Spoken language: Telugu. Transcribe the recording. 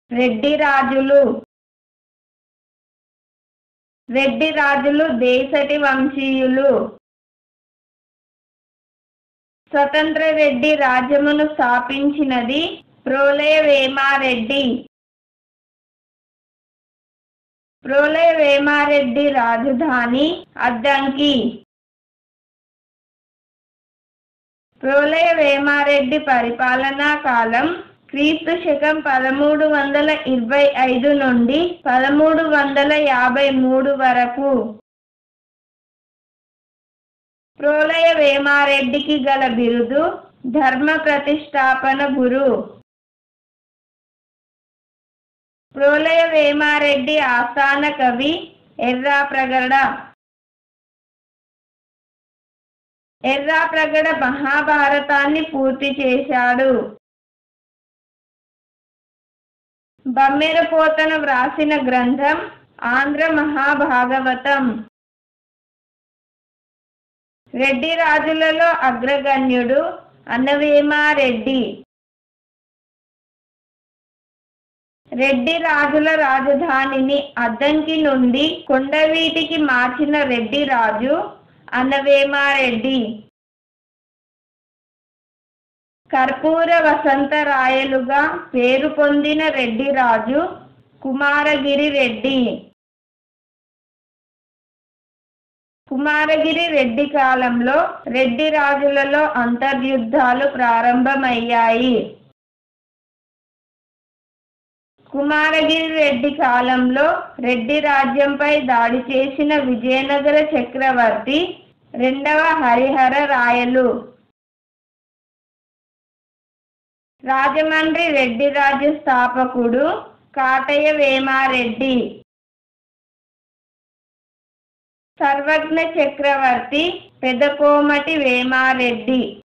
రెడ్డి రాజులు రెడ్డి రాజులు దేశటి వంశీయులు స్వతంత్ర రెడ్డి రాజ్యమును స్థాపించినది ప్రోలయ వేమారెడ్డి ప్రోలయ వేమారెడ్డి రాజధాని అద్దంకి ప్రోలయ వేమారెడ్డి పరిపాలనా కాలం క్రీస్తు శకం పదమూడు వందల ఇరవై ఐదు నుండి పదమూడు వందల యాభై మూడు వరకు ప్రోలయ వేమారెడ్డికి గల బిరుదు ధర్మ ప్రతిష్టాపన గురు ప్రోలయ వేమారెడ్డి ఆస్థాన కవి ఎర్రాప్రగడ ఎర్రాప్రగడ మహాభారతాన్ని పూర్తి చేశాడు బమ్మెరపోతన వ్రాసిన గ్రంథం ఆంధ్ర మహాభాగవతం రెడ్డి రాజులలో అగ్రగణ్యుడు అన్నవేమారెడ్డి రెడ్డి రాజుల రాజధానిని అద్దంకి నుండి కొండవీటికి మార్చిన రెడ్డి రాజు అన్నవేమారెడ్డి కర్పూర వసంతరాయలుగా పేరు పొందిన రెడ్డి రాజు కుమారగిరి రెడ్డి కుమారగిరి రెడ్డి కాలంలో రెడ్డి రాజులలో అంతర్యుద్ధాలు ప్రారంభమయ్యాయి కుమారగిరి రెడ్డి కాలంలో రెడ్డి రాజ్యంపై దాడి చేసిన విజయనగర చక్రవర్తి రెండవ హరిహర రాయలు రాజమండ్రి రెడ్డి రాజ్య స్థాపకుడు కాటయ్య వేమారెడ్డి సర్వజ్ఞ చక్రవర్తి పెదకోమటి వేమారెడ్డి